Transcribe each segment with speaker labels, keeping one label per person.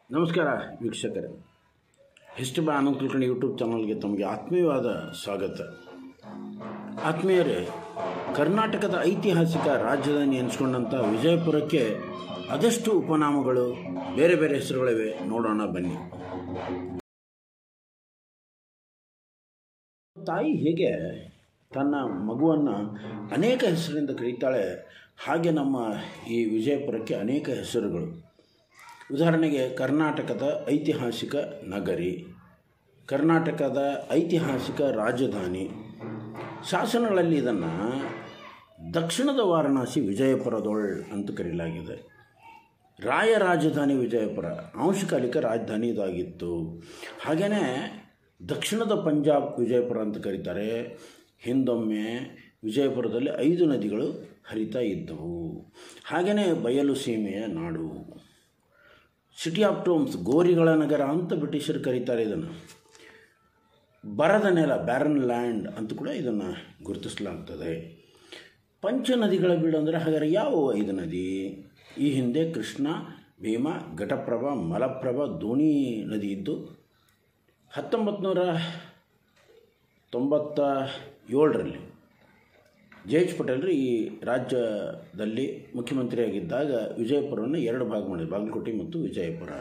Speaker 1: ನಮಸ್ಕಾರ ವೀಕ್ಷಕರೇ ಹಿಸ್ಟ್ರಿ ಬಾ ಆನಂದ್ ಕುಲಕರ್ಣಿ ಯೂಟ್ಯೂಬ್ ಚಾನಲ್ಗೆ ತಮಗೆ ಆತ್ಮೀಯವಾದ ಸ್ವಾಗತ ಆತ್ಮೀಯರೇ ಕರ್ನಾಟಕದ ಐತಿಹಾಸಿಕ ರಾಜಧಾನಿ ಎನಿಸ್ಕೊಂಡಂಥ ವಿಜಯಪುರಕ್ಕೆ ಅದೆಷ್ಟು ಉಪನಾಮಗಳು ಬೇರೆ ಬೇರೆ ಹೆಸರುಗಳಿವೆ ನೋಡೋಣ ಬನ್ನಿ ತಾಯಿ ಹೇಗೆ ತನ್ನ ಮಗುವನ್ನು ಅನೇಕ ಹೆಸರಿಂದ ಕರೀತಾಳೆ ಹಾಗೆ ನಮ್ಮ ಈ ವಿಜಯಪುರಕ್ಕೆ ಅನೇಕ ಹೆಸರುಗಳು ಉದಾಹರಣೆಗೆ ಕರ್ನಾಟಕದ ಐತಿಹಾಸಿಕ ನಗರಿ ಕರ್ನಾಟಕದ ಐತಿಹಾಸಿಕ ರಾಜಧಾನಿ ಶಾಸನಗಳಲ್ಲಿ ಇದನ್ನು ದಕ್ಷಿಣದ ವಾರಣಾಸಿ ವಿಜಯಪುರದೊಳ್ ಅಂತ ಕರೆಯಲಾಗಿದೆ ರಾಯ ರಾಜಧಾನಿ ವಿಜಯಪುರ ಅಂಶಕಾಲಿಕ ರಾಜಧಾನಿ ಇದಾಗಿತ್ತು ಹಾಗೆಯೇ ದಕ್ಷಿಣದ ಪಂಜಾಬ್ ವಿಜಯಪುರ ಅಂತ ಕರೀತಾರೆ ಹಿಂದೊಮ್ಮೆ ವಿಜಯಪುರದಲ್ಲಿ ಐದು ನದಿಗಳು ಹರಿತಾ ಇದ್ದವು ಹಾಗೆಯೇ ಬಯಲು ಸೀಮೆಯ ನಾಡು ಸಿಟಿ ಆಫ್ ಟೋಮ್ಸ್ ಗೋರಿಗಳ ನಗರ ಅಂತ ಬ್ರಿಟಿಷರು ಕರೀತಾರೆ ಇದನ್ನು ಬರದ ನೆಲ ಬ್ಯಾರನ್ ಲ್ಯಾಂಡ್ ಅಂತ ಕೂಡ ಇದನ್ನು ಗುರುತಿಸಲಾಗ್ತದೆ ಪಂಚ ನದಿಗಳ ಬೀಡು ಅಂದರೆ ಹಾಗಾದರೆ ಯಾವ ಐದು ನದಿ ಈ ಹಿಂದೆ ಕೃಷ್ಣ ಭೀಮ ಘಟಪ್ರಭಾ ಮಲಪ್ರಭಾ ದೋಣಿ ನದಿ ಇದ್ದು ಹತ್ತೊಂಬತ್ತು ನೂರ ತೊಂಬತ್ತ ಏಳರಲ್ಲಿ ಜೆ ಎಚ್ ಪಟೇಲ್ರು ಈ ರಾಜ್ಯದಲ್ಲಿ ಮುಖ್ಯಮಂತ್ರಿಯಾಗಿದ್ದಾಗ ವಿಜಯಪುರವನ್ನು ಎರಡು ಭಾಗ ಮಾಡಿದ್ರು ಬಾಗಲಕೋಟೆ ಮತ್ತು ವಿಜಯಪುರ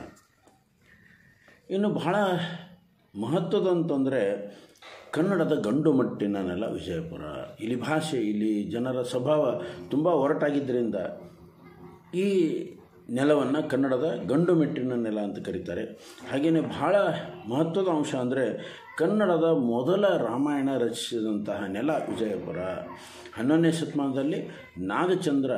Speaker 1: ಇನ್ನು ಬಹಳ ಮಹತ್ವದಂತಂದರೆ ಕನ್ನಡದ ಗಂಡು ಮಟ್ಟಿನ ನೆಲ ವಿಜಯಪುರ ಇಲ್ಲಿ ಭಾಷೆ ಇಲ್ಲಿ ಜನರ ಸ್ವಭಾವ ತುಂಬ ಒರಟಾಗಿದ್ದರಿಂದ ಈ ನೆಲವನ್ನು ಕನ್ನಡದ ಗಂಡು ಮೆಟ್ಟಿನ ನೆಲ ಅಂತ ಕರೀತಾರೆ ಹಾಗೆಯೇ ಬಹಳ ಮಹತ್ವದ ಅಂಶ ಅಂದರೆ ಕನ್ನಡದ ಮೊದಲ ರಾಮಾಯಣ ರಚಿಸಿದಂತಹ ನೆಲ ವಿಜಯಪುರ ಹನ್ನೊಂದನೇ ಶತಮಾನದಲ್ಲಿ ನಾಗಚಂದ್ರ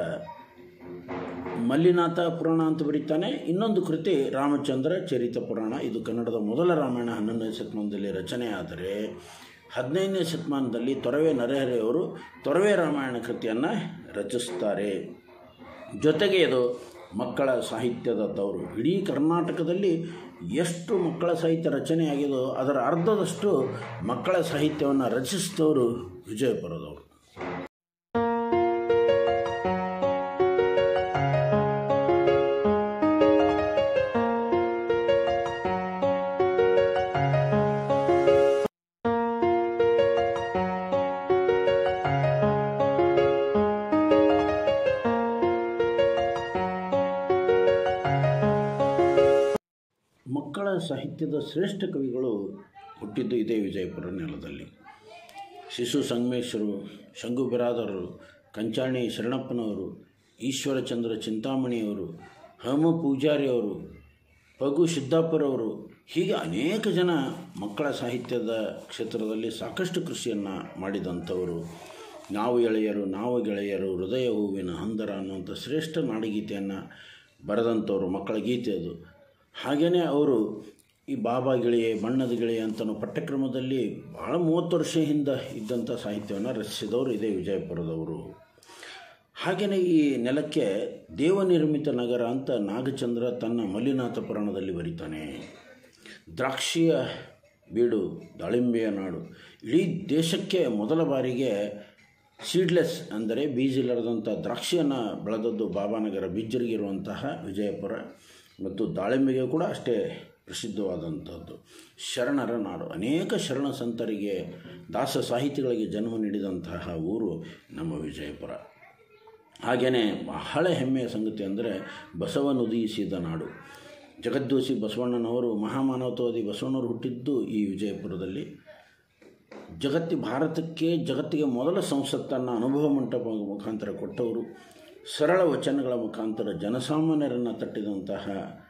Speaker 1: ಮಲ್ಲಿನಾಥ ಪುರಾಣ ಅಂತ ಬರೀತಾನೆ ಇನ್ನೊಂದು ಕೃತಿ ರಾಮಚಂದ್ರ ಚರಿತ ಪುರಾಣ ಇದು ಕನ್ನಡದ ಮೊದಲ ರಾಮಾಯಣ ಹನ್ನೊಂದನೇ ಶತಮಾನದಲ್ಲಿ ರಚನೆ ಆದರೆ ಹದಿನೈದನೇ ಶತಮಾನದಲ್ಲಿ ತೊರವೆ ನರಹರಿಯವರು ತೊರವೆ ರಾಮಾಯಣ ಕೃತಿಯನ್ನು ರಚಿಸ್ತಾರೆ ಜೊತೆಗೆ ಇದು ಮಕ್ಕಳ ಸಾಹಿತ್ಯದ ತವರು ಇಡೀ ಕರ್ನಾಟಕದಲ್ಲಿ ಎಷ್ಟು ಮಕ್ಕಳ ಸಾಹಿತ್ಯ ರಚನೆಯಾಗಿದೋ ಅದರ ಅರ್ಧದಷ್ಟು ಮಕ್ಕಳ ಸಾಹಿತ್ಯವನ್ನು ರಚಿಸಿದವರು ವಿಜಯಪುರದವರು ಮಕ್ಕಳ ಸಾಹಿತ್ಯದ ಶ್ರೇಷ್ಠ ಕವಿಗಳು ಹುಟ್ಟಿದ್ದು ಇದೇ ವಿಜಯಪುರ ನೆಲದಲ್ಲಿ ಶಿಶು ಸಂಗಮೇಶ್ವರು ಶಂಗು ಬಿರಾದರರು ಕಂಚಾಣಿ ಶರಣಪ್ಪನವರು ಈಶ್ವರಚಂದ್ರ ಚಿಂತಾಮಣಿಯವರು ಹಮ ಪೂಜಾರಿಯವರು ಪಗು ಸಿದ್ದಾಪುರವರು ಹೀಗೆ ಅನೇಕ ಜನ ಮಕ್ಕಳ ಸಾಹಿತ್ಯದ ಕ್ಷೇತ್ರದಲ್ಲಿ ಸಾಕಷ್ಟು ಕೃಷಿಯನ್ನು ಮಾಡಿದಂಥವರು ನಾವು ಎಳೆಯರು ನಾವು ಗೆಳೆಯರು ಹೃದಯ ಹೂವಿನ ಹಂದರ ಅನ್ನುವಂಥ ಶ್ರೇಷ್ಠ ನಾಡಗೀತೆಯನ್ನು ಬರೆದಂಥವ್ರು ಮಕ್ಕಳ ಗೀತೆ ಅದು ಹಾಗೆಯೇ ಅವರು ಈ ಬಾಬಾ ಗಿಳಿಯೆ ಬಣ್ಣದ ಗಿಳಿಯೆ ಅಂತನೋ ಪಠ್ಯಕ್ರಮದಲ್ಲಿ ಭಾಳ ಮೂವತ್ತು ವರ್ಷ ಹಿಂದೆ ಇದ್ದಂಥ ಸಾಹಿತ್ಯವನ್ನು ರಚಿಸಿದವರು ಇದೇ ವಿಜಯಪುರದವರು ಹಾಗೆಯೇ ಈ ನೆಲಕ್ಕೆ ದೇವನಿರ್ಮಿತ ನಗರ ಅಂತ ನಾಗಚಂದ್ರ ತನ್ನ ಮಲ್ಲಿನಾಥ ಪುರಾಣದಲ್ಲಿ ಬರೀತಾನೆ ದ್ರಾಕ್ಷಿಯ ಬೀಡು ದಾಳಿಂಬೆಯ ನಾಡು ಇಡೀ ದೇಶಕ್ಕೆ ಮೊದಲ ಬಾರಿಗೆ ಸೀಡ್ಲೆಸ್ ಅಂದರೆ ಬೀಜಿಲ್ಲದಂಥ ದ್ರಾಕ್ಷಿಯನ್ನು ಬೆಳೆದದ್ದು ಬಾಬಾನಗರ ಬಿಜ್ಜರಿಗಿರುವಂತಹ ವಿಜಯಪುರ ಮತ್ತು ದಾಳಿಂಬೆಗೆ ಕೂಡ ಅಷ್ಟೇ ಪ್ರಸಿದ್ಧವಾದಂಥದ್ದು ಶರಣರ ನಾಡು ಅನೇಕ ಶರಣ ಸಂತರಿಗೆ ದಾಸ ಸಾಹಿತಿಗಳಿಗೆ ಜನ್ಮ ನೀಡಿದಂತಹ ಊರು ನಮ್ಮ ವಿಜಯಪುರ ಹಾಗೆಯೇ ಬಹಳ ಹೆಮ್ಮೆಯ ಸಂಗತಿ ಅಂದರೆ ಬಸವನುದೀಸಿದ ನಾಡು ಜಗದ್ದೋಸಿ ಬಸವಣ್ಣನವರು ಮಹಾಮಾನವತಾವಾದಿ ಬಸವಣ್ಣವರು ಹುಟ್ಟಿದ್ದು ಈ ವಿಜಯಪುರದಲ್ಲಿ ಜಗತ್ತಿ ಭಾರತಕ್ಕೆ ಜಗತ್ತಿಗೆ ಮೊದಲ ಸಂಸತ್ತನ್ನು ಅನುಭವ ಮಂಟಪ ಮುಖಾಂತರ ಕೊಟ್ಟವರು ಸರಳ ವಚನಗಳ ಮುಖಾಂತರ ಜನಸಾಮಾನ್ಯರನ್ನು ತಟ್ಟಿದಂತಹ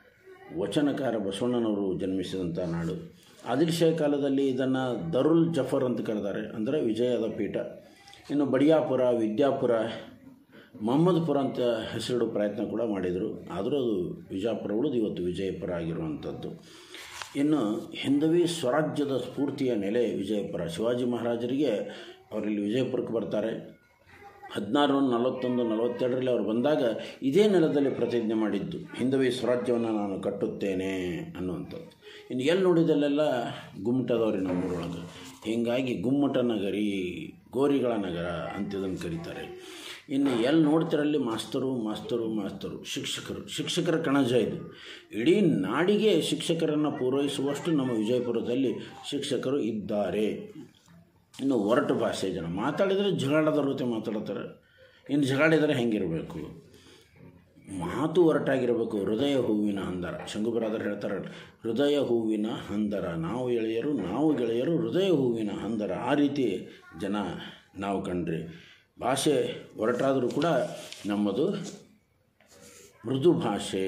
Speaker 1: ವಚನಕಾರ ಬಸವಣ್ಣನವರು ಜನ್ಮಿಸಿದಂಥ ನಾಡು ಆದಿಲ್ ಶೇ ಕಾಲದಲ್ಲಿ ಇದನ್ನು ದರುಲ್ ಜಫರ್ ಅಂತ ಕರೆದಾರೆ ಅಂದರೆ ವಿಜಯದ ಪೀಠ ಇನ್ನು ಬಡಿಯಾಪುರ ವಿದ್ಯಾಪುರ ಮೊಹಮ್ಮದ್ಪುರ ಅಂತ ಹೆಸರಿಡೋ ಪ್ರಯತ್ನ ಕೂಡ ಮಾಡಿದರು ಆದರೂ ಅದು ವಿಜಯಪುರ ಉಳಿದು ಇವತ್ತು ವಿಜಯಪುರ ಆಗಿರುವಂಥದ್ದು ಇನ್ನು ಹಿಂದವಿ ಸ್ವರಾಜ್ಯದ ಸ್ಫೂರ್ತಿಯ ನೆಲೆ ವಿಜಯಪುರ ಶಿವಾಜಿ ಮಹಾರಾಜರಿಗೆ ಅವರಲ್ಲಿ ವಿಜಯಪುರಕ್ಕೆ ಬರ್ತಾರೆ ಹದಿನಾರು ನಲವತ್ತೊಂದು ನಲವತ್ತೆರಡರಲ್ಲಿ ಅವರು ಬಂದಾಗ ಇದೇ ನೆಲದಲ್ಲಿ ಪ್ರತಿಜ್ಞೆ ಮಾಡಿದ್ದು ಹಿಂದವಿ ಸ್ವರಾಜ್ಯವನ್ನು ನಾನು ಕಟ್ಟುತ್ತೇನೆ ಅನ್ನುವಂಥದ್ದು ಇನ್ನು ಎಲ್ಲಿ ನೋಡಿದಲ್ಲೆಲ್ಲ ಗುಮ್ಮಟದವ್ರಿ ನಮ್ಮೂರೊಳಗೆ ಹೀಗಾಗಿ ಗುಮ್ಮಟ ನಗರಿ ಗೋರಿಗಳ ನಗರ ಅಂತ ಇದನ್ನು ಕರೀತಾರೆ ಇನ್ನು ಎಲ್ಲಿ ನೋಡ್ತಿರಲ್ಲಿ ಮಾಸ್ತರು ಮಾಸ್ತರು ಮಾಸ್ತರು ಶಿಕ್ಷಕರು ಶಿಕ್ಷಕರ ಕಣಜ ಇದು ಇಡೀ ನಾಡಿಗೆ ಶಿಕ್ಷಕರನ್ನು ಪೂರೈಸುವಷ್ಟು ನಮ್ಮ ವಿಜಯಪುರದಲ್ಲಿ ಶಿಕ್ಷಕರು ಇದ್ದಾರೆ ಇನ್ನು ಒರಟು ಭಾಷೆ ಜನ ಮಾತಾಡಿದರೆ ಜಗಳದ ಜೊತೆ ಮಾತಾಡ್ತಾರೆ ಇನ್ನು ಜಗಾಡಿದರೆ ಹೆಂಗಿರಬೇಕು ಮಾತು ಹೊರಟಾಗಿರಬೇಕು ಹೃದಯ ಹೂವಿನ ಹಂದರ ಶಂಕುಬರಾದರು ಹೇಳ್ತಾರೆ ಹೃದಯ ಹೂವಿನ ಹಂದರ ನಾವು ಎಳೆಯರು ನಾವು ಗೆಳೆಯರು ಹೃದಯ ಹೂವಿನ ಹಂದರ ಆ ರೀತಿ ಜನ ನಾವು ಕಂಡ್ರಿ ಭಾಷೆ ಹೊರಟಾದರೂ ಕೂಡ ನಮ್ಮದು ಮೃದು ಭಾಷೆ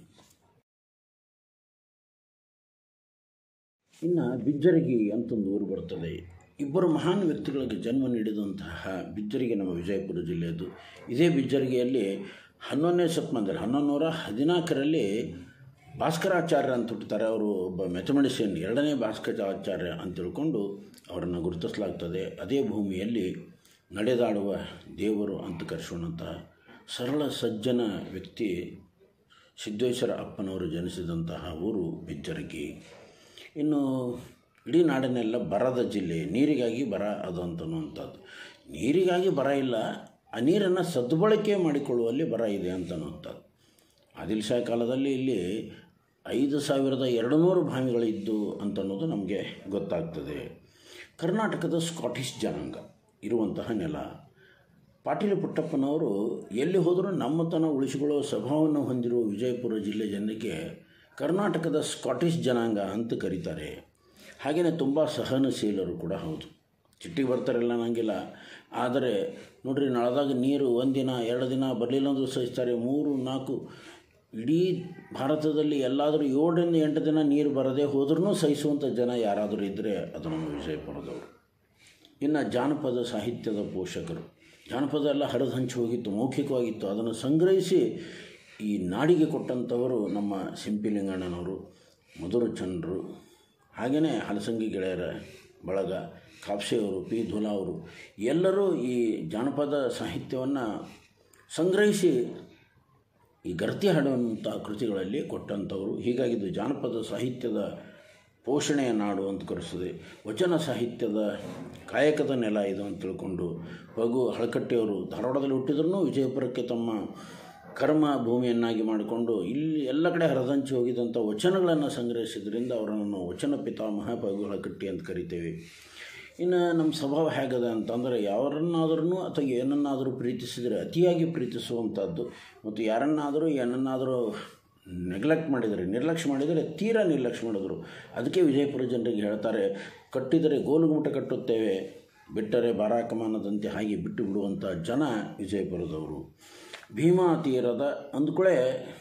Speaker 1: ಇನ್ನು ಬಿಜ್ಜರಗಿ ಅಂತೊಂದು ಊರು ಬರ್ತದೆ ಇಬ್ಬರು ಮಹಾನ್ ವ್ಯಕ್ತಿಗಳಿಗೆ ಜನ್ಮ ನೀಡಿದಂತಹ ಬಿಜ್ಜರಿಗೆ ನಮ್ಮ ವಿಜಯಪುರ ಜಿಲ್ಲೆಯದು ಇದೇ ಬಿಜ್ಜರಿಗೆಯಲ್ಲಿ ಹನ್ನೊಂದನೇ ಶತಮಾನದಲ್ಲಿ ಹನ್ನೊಂದು ನೂರ ಹದಿನಾಲ್ಕರಲ್ಲಿ ಭಾಸ್ಕರಾಚಾರ್ಯ ಅಂತ ಹುಟ್ಟುತ್ತಾರೆ ಅವರು ಒಬ್ಬ ಮೆಥಮೆಡಿಸಿಯನ್ ಎರಡನೇ ಭಾಸ್ಕರಾಚಾರ್ಯ ಅಂತ ತಿಳ್ಕೊಂಡು ಅವರನ್ನು ಗುರುತಿಸಲಾಗ್ತದೆ ಅದೇ ಭೂಮಿಯಲ್ಲಿ ನಡೆದಾಡುವ ದೇವರು ಅಂತ ಕರೆಸೋಣಂತಹ ಸರಳ ಸಜ್ಜನ ವ್ಯಕ್ತಿ ಸಿದ್ದೇಶ್ವರ ಅಪ್ಪನವರು ಜನಿಸಿದಂತಹ ಊರು ಬಿಜ್ಜರಗಿ ಇನ್ನು ಇಡೀ ನಾಡಿನೆಲ್ಲ ಬರದ ಜಿಲ್ಲೆ ನೀರಿಗಾಗಿ ಬರ ಅದು ಅಂತನ್ನುವಂಥದ್ದು ನೀರಿಗಾಗಿ ಬರ ಇಲ್ಲ ಆ ನೀರನ್ನು ಸದ್ಬಳಕೆ ಮಾಡಿಕೊಳ್ಳುವಲ್ಲಿ ಬರ ಇದೆ ಅಂತನ್ನುವಂಥದ್ದು ಆದಿಲ್ ಶಾ ಕಾಲದಲ್ಲಿ ಇಲ್ಲಿ ಐದು ಸಾವಿರದ ಎರಡು ನೂರು ಬಾವಿಗಳಿದ್ದು ಅಂತನ್ನೋದು ನಮಗೆ ಗೊತ್ತಾಗ್ತದೆ ಕರ್ನಾಟಕದ ಸ್ಕಾಟಿಷ್ ಜನಾಂಗ ಇರುವಂತಹ ನೆಲ ಪಾಟೀಲ ಪುಟ್ಟಪ್ಪನವರು ಎಲ್ಲಿ ಹೋದರೂ ನಮ್ಮತನ ಉಳಿಸಿಕೊಳ್ಳುವ ಸ್ವಭಾವವನ್ನು ಹೊಂದಿರುವ ವಿಜಯಪುರ ಜಿಲ್ಲೆ ಜನರಿಗೆ ಕರ್ನಾಟಕದ ಸ್ಕಾಟಿಷ್ ಜನಾಂಗ ಅಂತ ಕರೀತಾರೆ ಹಾಗೆಯೇ ತುಂಬ ಸಹನಶೀಲರು ಕೂಡ ಹೌದು ಚಿಟ್ಟಿಗೆ ಬರ್ತಾರಲ್ಲ ಅನ್ನಂಗಿಲ್ಲ ಆದರೆ ನೋಡ್ರಿ ನಳದಾಗ ನೀರು ಒಂದಿನ ಎರಡು ದಿನ ಬರಲಿಲ್ಲ ಅಂದರೂ ಸಹಿಸ್ತಾರೆ ಮೂರು ನಾಲ್ಕು ಇಡೀ ಭಾರತದಲ್ಲಿ ಎಲ್ಲಾದರೂ ಏಳರಿಂದ ಎಂಟು ದಿನ ನೀರು ಬರದೇ ಹೋದ್ರೂ ಸಹಿಸುವಂಥ ಜನ ಯಾರಾದರೂ ಇದ್ದರೆ ಅದು ನಮ್ಮ ವಿಜಯಪುರದವರು ಇನ್ನು ಜಾನಪದ ಸಾಹಿತ್ಯದ ಪೋಷಕರು ಜಾನಪದ ಎಲ್ಲ ಹರಿದು ಹಂಚಿ ಹೋಗಿತ್ತು ಮೌಖಿಕವಾಗಿತ್ತು ಅದನ್ನು ಸಂಗ್ರಹಿಸಿ ಈ ನಾಡಿಗೆ ಕೊಟ್ಟಂಥವರು ನಮ್ಮ ಸಿಂಪಿಲಿಂಗಣ್ಣನವರು ಮಧುರಚಂದ್ರರು ಹಾಗೆಯೇ ಹಲಸಂಗಿ ಗೆಳೆಯರ ಬಳಗ ಕಾಪ್ಸೆಯವರು ಪಿ ಧುಲಾ ಅವರು ಎಲ್ಲರೂ ಈ ಜಾನಪದ ಸಾಹಿತ್ಯವನ್ನು ಸಂಗ್ರಹಿಸಿ ಈ ಗರ್ತಿ ಹಾಡುವಂಥ ಕೃತಿಗಳಲ್ಲಿ ಕೊಟ್ಟಂಥವರು ಹೀಗಾಗಿ ಇದು ಜಾನಪದ ಸಾಹಿತ್ಯದ ಪೋಷಣೆಯ ನಾಡು ಅಂತ ಕರೆಸ್ತದೆ ವಚನ ಸಾಹಿತ್ಯದ ಕಾಯಕದ ನೆಲ ಇದು ಅಂತ ತಿಳ್ಕೊಂಡು ಪಗು ಹಳಕಟ್ಟಿಯವರು ಧಾರವಾಡದಲ್ಲಿ ಹುಟ್ಟಿದ್ರೂ ವಿಜಯಪುರಕ್ಕೆ ತಮ್ಮ ಕರ್ಮ ಭೂಮಿಯನ್ನಾಗಿ ಮಾಡಿಕೊಂಡು ಇಲ್ಲಿ ಎಲ್ಲ ಕಡೆ ಹರಿದಂಚಿ ಹೋಗಿದಂಥ ವಚನಗಳನ್ನು ಸಂಗ್ರಹಿಸಿದ್ರಿಂದ ಅವರನ್ನು ವಚನ ಪಿತಾಮಹ ಪಗು ಹಳಕಟ್ಟಿ ಅಂತ ಕರಿತೇವೆ ಇನ್ನು ನಮ್ಮ ಸ್ವಭಾವ ಹೇಗದ ಅಂತಂದರೆ ಯಾರನ್ನಾದ್ರೂ ಅಥವಾ ಏನನ್ನಾದರೂ ಪ್ರೀತಿಸಿದರೆ ಅತಿಯಾಗಿ ಪ್ರೀತಿಸುವಂಥದ್ದು ಮತ್ತು ಯಾರನ್ನಾದರೂ ಏನನ್ನಾದರೂ ನೆಗ್ಲೆಕ್ಟ್ ಮಾಡಿದರೆ ನಿರ್ಲಕ್ಷ್ಯ ಮಾಡಿದರೆ ತೀರಾ ನಿರ್ಲಕ್ಷ್ಯ ಮಾಡಿದರು ಅದಕ್ಕೆ ವಿಜಯಪುರ ಜನರಿಗೆ ಹೇಳ್ತಾರೆ ಕಟ್ಟಿದರೆ ಗೋಲುಗುಮಟ ಕಟ್ಟುತ್ತೇವೆ ಬಿಟ್ಟರೆ ಬಾರಾಕಮಾನದಂತೆ ಹಾಗೆ ಬಿಟ್ಟು ಬಿಡುವಂಥ ಜನ ವಿಜಯಪುರದವರು ಭೀಮಾ ತೀರದ ಅಂದ್ಕೊಳ್ಳೆ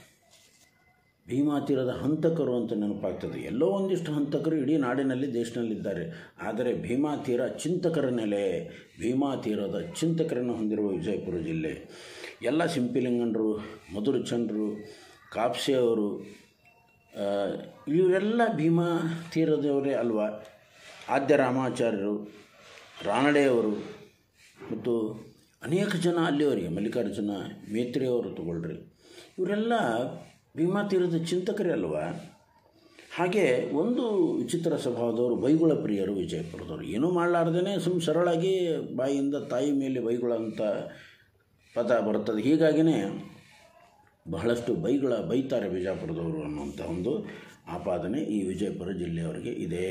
Speaker 1: ಭೀಮಾ ತೀರದ ಹಂತಕರು ಅಂತ ನೆನಪಾಗ್ತದೆ ಎಲ್ಲೋ ಒಂದಿಷ್ಟು ಹಂತಕರು ಇಡೀ ನಾಡಿನಲ್ಲಿ ದೇಶದಲ್ಲಿದ್ದಾರೆ ಆದರೆ ಭೀಮಾ ತೀರ ಚಿಂತಕರ ನೆಲೆ ಭೀಮಾ ತೀರದ ಚಿಂತಕರನ್ನು ಹೊಂದಿರುವ ವಿಜಯಪುರ ಜಿಲ್ಲೆ ಎಲ್ಲ ಸಿಂಪಿಲಿಂಗಂಡರು ಮಧುರಚಂದ್ರರು ಕಾಪ್ಸೆ ಅವರು ಇವರೆಲ್ಲ ಭೀಮಾ ತೀರದವರೇ ಅಲ್ವಾ ಆದ್ಯ ರಾಮಾಚಾರ್ಯರು ರಾನಡೆಯವರು ಮತ್ತು ಅನೇಕ ಜನ ಅಲ್ಲಿಯವರಿಗೆ ಮಲ್ಲಿಕಾರ್ಜುನ ಮೇತ್ರಿಯವರು ತಗೊಳ್ರಿ ಇವರೆಲ್ಲ ಭೀಮಾ ತೀರದ ಚಿಂತಕರೇ ಅಲ್ವಾ ಹಾಗೆ ಒಂದು ವಿಚಿತ್ರ ಸ್ವಭಾವದವರು ಬೈಗುಳ ಪ್ರಿಯರು ವಿಜಯಪುರದವರು ಏನೂ ಮಾಡಲಾರ್ದೇ ಸುಮ್ಮ ಸರಳಾಗಿ ಬಾಯಿಯಿಂದ ತಾಯಿ ಮೇಲೆ ಬೈಗುಳ ಅಂತ ಪದ ಬರ್ತದೆ ಹೀಗಾಗಿಯೇ ಬಹಳಷ್ಟು ಬೈಗಳ ಬೈತಾರೆ ವಿಜಯಪುರದವರು ಅನ್ನುವಂಥ ಒಂದು ಆಪಾದನೆ ಈ ವಿಜಯಪುರ ಜಿಲ್ಲೆಯವರಿಗೆ ಇದೆ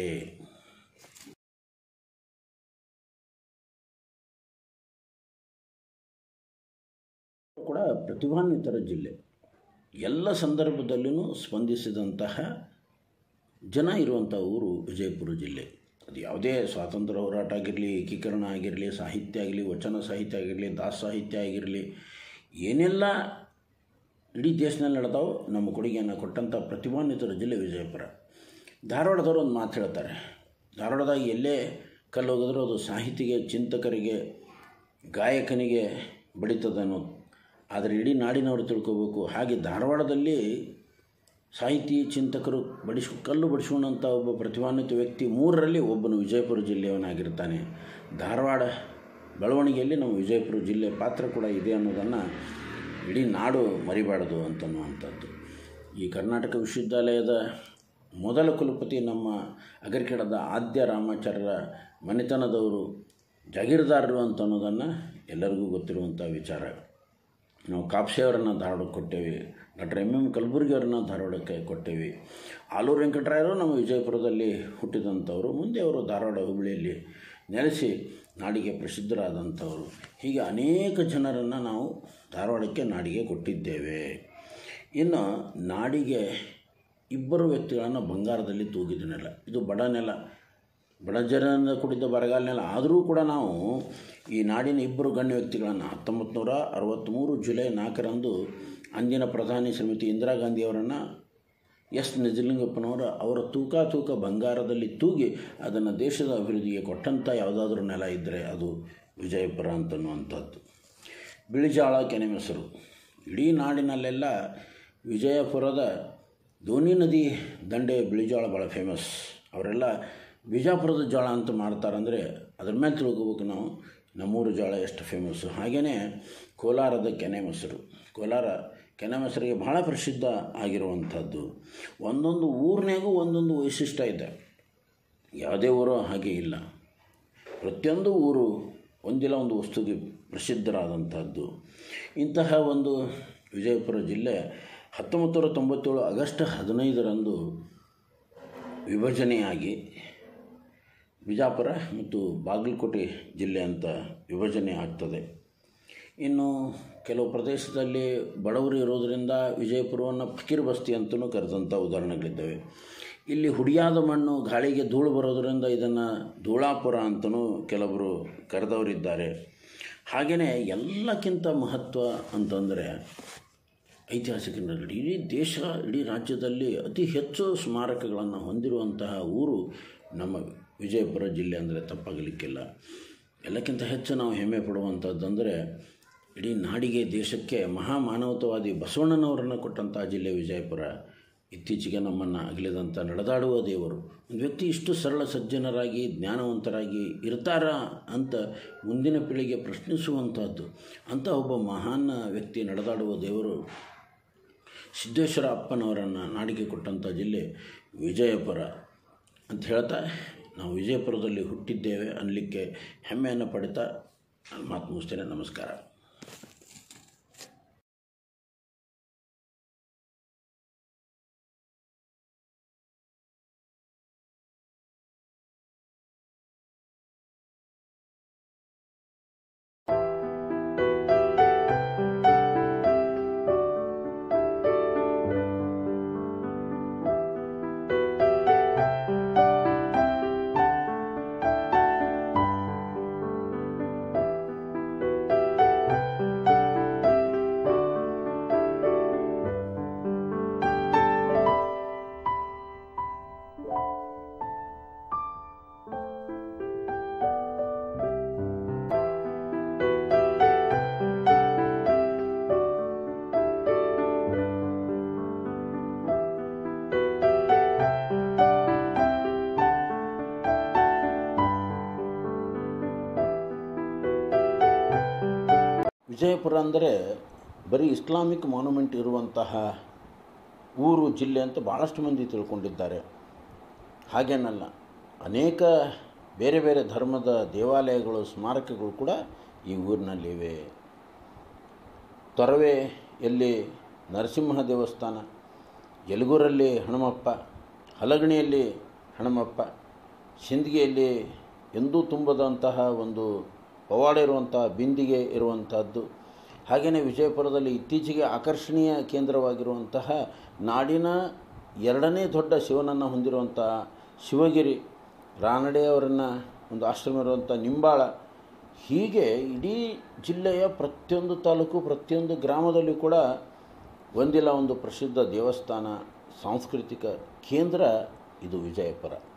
Speaker 1: ಕೂಡ ಪ್ರತಿಭಾನ್ವಿತರ ಜಿಲ್ಲೆ ಎಲ್ಲ ಸಂದರ್ಭದಲ್ಲೂ ಸ್ಪಂದಿಸಿದಂತಹ ಜನ ಇರುವಂಥ ಊರು ವಿಜಯಪುರ ಜಿಲ್ಲೆ ಅದು ಯಾವುದೇ ಸ್ವಾತಂತ್ರ್ಯ ಹೋರಾಟ ಆಗಿರಲಿ ಏಕೀಕರಣ ಆಗಿರಲಿ ಸಾಹಿತ್ಯ ಆಗಲಿ ವಚನ ಸಾಹಿತ್ಯ ಆಗಿರಲಿ ದಾಸ ಸಾಹಿತ್ಯ ಆಗಿರಲಿ ಏನೆಲ್ಲ ಇಡೀ ದೇಶದಲ್ಲಿ ನಡೆದಾವು ನಮ್ಮ ಕೊಡುಗೆಯನ್ನು ಕೊಟ್ಟಂಥ ಪ್ರತಿಭಾನ್ವಿತರ ಜಿಲ್ಲೆ ವಿಜಯಪುರ ಧಾರವಾಡದವರು ಒಂದು ಮಾತು ಹೇಳ್ತಾರೆ ಧಾರವಾಡದಾಗ ಎಲ್ಲೇ ಕಲ್ಲು ಹೋಗಿದ್ರು ಅದು ಸಾಹಿತಿಗೆ ಚಿಂತಕರಿಗೆ ಗಾಯಕನಿಗೆ ಬಡಿತದೆ ಅನ್ನೋದು ಆದರೆ ಇಡೀ ನಾಡಿನವರು ತಿಳ್ಕೋಬೇಕು ಹಾಗೆ ಧಾರವಾಡದಲ್ಲಿ ಸಾಹಿತಿ ಚಿಂತಕರು ಬಡಿಸ್ ಕಲ್ಲು ಬಡಿಸೋಣಂಥ ಒಬ್ಬ ಪ್ರತಿಭಾನ್ವಿತ ವ್ಯಕ್ತಿ ಮೂರರಲ್ಲಿ ಒಬ್ಬನು ವಿಜಯಪುರ ಜಿಲ್ಲೆಯವನಾಗಿರ್ತಾನೆ ಧಾರವಾಡ ಬೆಳವಣಿಗೆಯಲ್ಲಿ ನಮ್ಮ ವಿಜಯಪುರ ಜಿಲ್ಲೆ ಪಾತ್ರ ಕೂಡ ಇದೆ ಅನ್ನೋದನ್ನು ಇಡೀ ನಾಡು ಮರಿಬಾರ್ದು ಅಂತನ್ನುವಂಥದ್ದು ಈ ಕರ್ನಾಟಕ ವಿಶ್ವವಿದ್ಯಾಲಯದ ಮೊದಲ ಕುಲಪತಿ ನಮ್ಮ ಅಗರಿಕೆಡದ ಆದ್ಯ ರಾಮಾಚಾರ್ಯರ ಮನೆತನದವರು ಜಾಗೀರ್ದಾರರು ಅಂತ ಅನ್ನೋದನ್ನು ಎಲ್ಲರಿಗೂ ಗೊತ್ತಿರುವಂಥ ವಿಚಾರ ನಾವು ಕಾಪ್ಸೆಯವರನ್ನು ಧಾರವಾಡಕ್ಕೆ ಕೊಟ್ಟೇವಿ ಡಾಕ್ಟರ್ ಎಮ್ ಎಮ್ ಕಲಬುರ್ಗಿಯವರನ್ನ ಧಾರವಾಡಕ್ಕೆ ಕೊಟ್ಟೇವಿ ಆಲೂರು ವೆಂಕಟರಾಯರು ನಮ್ಮ ವಿಜಯಪುರದಲ್ಲಿ ಹುಟ್ಟಿದಂಥವರು ಮುಂದೆ ಅವರು ಧಾರವಾಡ ಹುಬ್ಬಳ್ಳಿಯಲ್ಲಿ ನೆಲೆಸಿ ನಾಡಿಗೆ ಪ್ರಸಿದ್ಧರಾದಂಥವರು ಹೀಗೆ ಅನೇಕ ಜನರನ್ನು ನಾವು ಧಾರವಾಡಕ್ಕೆ ನಾಡಿಗೆ ಕೊಟ್ಟಿದ್ದೇವೆ ಇನ್ನು ನಾಡಿಗೆ ಇಬ್ಬರು ವ್ಯಕ್ತಿಗಳನ್ನು ಬಂಗಾರದಲ್ಲಿ ತೂಗಿದ ನೆಲ ಇದು ಬಡ ನೆಲ ಬಡ ಜನರಿಂದ ಕೂಡಿದ್ದ ಬರಗಾಲ ನೆಲ ಆದರೂ ಕೂಡ ನಾವು ಈ ನಾಡಿನ ಇಬ್ಬರು ಗಣ್ಯ ವ್ಯಕ್ತಿಗಳನ್ನು ಹತ್ತೊಂಬತ್ತು ನೂರ ಅರವತ್ತ್ಮೂರು ಜುಲೈ ನಾಲ್ಕರಂದು ಅಂದಿನ ಪ್ರಧಾನಿ ಶ್ರೀಮತಿ ಇಂದಿರಾ ಗಾಂಧಿಯವರನ್ನು ಎಸ್ ನಿಜಲಿಂಗಪ್ಪನವರ ಅವರ ತೂಕ ತೂಕ ಬಂಗಾರದಲ್ಲಿ ತೂಗಿ ಅದನ್ನು ದೇಶದ ಅಭಿವೃದ್ಧಿಗೆ ಕೊಟ್ಟಂಥ ಯಾವುದಾದ್ರೂ ನೆಲ ಇದ್ದರೆ ಅದು ವಿಜಯಪುರ ಅಂತನ್ನುವಂಥದ್ದು ಬಿಳಿಜಾಳ ಕೆನೆಮೆಸರು ಇಡೀ ನಾಡಿನಲ್ಲೆಲ್ಲ ವಿಜಯಪುರದ ಧೋನಿ ನದಿ ದಂಡೆ ಬಿಳಿಜಾಳ ಭಾಳ ಫೇಮಸ್ ಅವರೆಲ್ಲ ಬಿಜಾಪುರದ ಜೋಳ ಅಂತ ಮಾಡ್ತಾರಂದರೆ ಅದ್ರ ಮೇಲೆ ತಿಳ್ಕೊಬೇಕು ನಾವು ನಮ್ಮೂರು ಜೋಳ ಎಷ್ಟು ಫೇಮಸ್ಸು ಹಾಗೆಯೇ ಕೋಲಾರದ ಕೆನೆ ಮೊಸರು ಕೋಲಾರ ಕೆನೆ ಮೊಸರಿಗೆ ಭಾಳ ಪ್ರಸಿದ್ಧ ಆಗಿರುವಂಥದ್ದು ಒಂದೊಂದು ಊರಿನಾಗೂ ಒಂದೊಂದು ವೈಶಿಷ್ಟ್ಯ ಇದೆ ಯಾವುದೇ ಊರು ಹಾಗೆ ಇಲ್ಲ ಪ್ರತಿಯೊಂದು ಊರು ಒಂದಿಲ್ಲ ಒಂದು ವಸ್ತುಗೆ ಪ್ರಸಿದ್ಧರಾದಂಥದ್ದು ಇಂತಹ ಒಂದು ವಿಜಯಪುರ ಜಿಲ್ಲೆ ಹತ್ತೊಂಬತ್ತು ನೂರ ತೊಂಬತ್ತೇಳು ಆಗಸ್ಟ್ ಹದಿನೈದರಂದು ವಿಭಜನೆಯಾಗಿ ಬಿಜಾಪುರ ಮತ್ತು ಬಾಗಲಕೋಟೆ ಜಿಲ್ಲೆ ಅಂತ ವಿಭಜನೆ ಆಗ್ತದೆ ಇನ್ನು ಕೆಲವು ಪ್ರದೇಶದಲ್ಲಿ ಬಡವರು ಇರೋದರಿಂದ ವಿಜಯಪುರವನ್ನು ಫಕೀರ್ ಬಸ್ತಿ ಅಂತಲೂ ಕರೆದಂಥ ಉದಾಹರಣೆಗಳಿದ್ದಾವೆ ಇಲ್ಲಿ ಹುಡಿಯಾದ ಮಣ್ಣು ಗಾಳಿಗೆ ಧೂಳು ಬರೋದರಿಂದ ಇದನ್ನು ಧೂಳಾಪುರ ಅಂತಲೂ ಕೆಲವರು ಕರೆದವರಿದ್ದಾರೆ ಹಾಗೆಯೇ ಎಲ್ಲಕ್ಕಿಂತ ಮಹತ್ವ ಅಂತಂದರೆ ಐತಿಹಾಸಿಕ ನಗರಿ ಇಡೀ ದೇಶ ಇಡೀ ರಾಜ್ಯದಲ್ಲಿ ಅತಿ ಹೆಚ್ಚು ಸ್ಮಾರಕಗಳನ್ನು ಹೊಂದಿರುವಂತಹ ಊರು ನಮ್ಮ ವಿಜಯಪುರ ಜಿಲ್ಲೆ ಅಂದರೆ ತಪ್ಪಾಗಲಿಕ್ಕಿಲ್ಲ ಎಲ್ಲಕ್ಕಿಂತ ಹೆಚ್ಚು ನಾವು ಹೆಮ್ಮೆ ಪಡುವಂಥದ್ದಂದರೆ ಇಡೀ ನಾಡಿಗೆ ದೇಶಕ್ಕೆ ಮಹಾ ಮಾನವತಾವಾದಿ ಬಸವಣ್ಣನವರನ್ನು ಕೊಟ್ಟಂಥ ಜಿಲ್ಲೆ ವಿಜಯಪುರ ಇತ್ತೀಚೆಗೆ ನಮ್ಮನ್ನು ಅಗಲಿದಂಥ ನಡೆದಾಡುವ ದೇವರು ಒಂದು ವ್ಯಕ್ತಿ ಇಷ್ಟು ಸರಳ ಸಜ್ಜನರಾಗಿ ಜ್ಞಾನವಂತರಾಗಿ ಇರ್ತಾರಾ ಅಂತ ಮುಂದಿನ ಪೀಳಿಗೆ ಪ್ರಶ್ನಿಸುವಂಥದ್ದು ಅಂಥ ಒಬ್ಬ ಮಹಾನ್ ವ್ಯಕ್ತಿ ನಡೆದಾಡುವ ದೇವರು ಸಿದ್ದೇಶ್ವರ ಅಪ್ಪನವರನ್ನು ನಾಡಿಗೆ ಕೊಟ್ಟಂಥ ಜಿಲ್ಲೆ ವಿಜಯಪುರ ಅಂತ ಹೇಳ್ತಾ ನಾವು ವಿಜಯಪುರದಲ್ಲಿ ಹುಟ್ಟಿದ್ದೇವೆ ಅನ್ನಲಿಕ್ಕೆ ಹೆಮ್ಮೆಯನ್ನು ಪಡಿತಾ ನಾನು ಮಾತು ಮುಗಿಸ್ತೇನೆ ನಮಸ್ಕಾರ ವಿಜಯಪುರ ಅಂದರೆ ಬರೀ ಇಸ್ಲಾಮಿಕ್ ಮಾನ್ಯುಮೆಂಟ್ ಇರುವಂತಹ ಊರು ಜಿಲ್ಲೆ ಅಂತ ಭಾಳಷ್ಟು ಮಂದಿ ತಿಳ್ಕೊಂಡಿದ್ದಾರೆ ಹಾಗೇನಲ್ಲ ಅನೇಕ ಬೇರೆ ಬೇರೆ ಧರ್ಮದ ದೇವಾಲಯಗಳು ಸ್ಮಾರಕಗಳು ಕೂಡ ಈ ಊರಿನಲ್ಲಿವೆ ತೊರವೆಯಲ್ಲಿ ನರಸಿಂಹ ದೇವಸ್ಥಾನ ಯಲಗೂರಲ್ಲಿ ಹನುಮಪ್ಪ ಹಲಗಣಿಯಲ್ಲಿ ಹನುಮಪ್ಪ ಸಿಂದಗಿಯಲ್ಲಿ ಎಂದೂ ತುಂಬದಂತಹ ಒಂದು ಪವಾಡ ಇರುವಂಥ ಬಿಂದಿಗೆ ಇರುವಂಥದ್ದು ಹಾಗೆಯೇ ವಿಜಯಪುರದಲ್ಲಿ ಇತ್ತೀಚೆಗೆ ಆಕರ್ಷಣೀಯ ಕೇಂದ್ರವಾಗಿರುವಂತಹ ನಾಡಿನ ಎರಡನೇ ದೊಡ್ಡ ಶಿವನನ್ನು ಹೊಂದಿರುವಂತಹ ಶಿವಗಿರಿ ರಾನಡೆಯವರನ್ನು ಒಂದು ಆಶ್ರಮ ಇರುವಂಥ ನಿಂಬಾಳ ಹೀಗೆ ಇಡೀ ಜಿಲ್ಲೆಯ ಪ್ರತಿಯೊಂದು ತಾಲೂಕು ಪ್ರತಿಯೊಂದು ಗ್ರಾಮದಲ್ಲೂ ಕೂಡ ಒಂದಿಲ್ಲ ಒಂದು ಪ್ರಸಿದ್ಧ ದೇವಸ್ಥಾನ ಸಾಂಸ್ಕೃತಿಕ ಕೇಂದ್ರ ಇದು ವಿಜಯಪುರ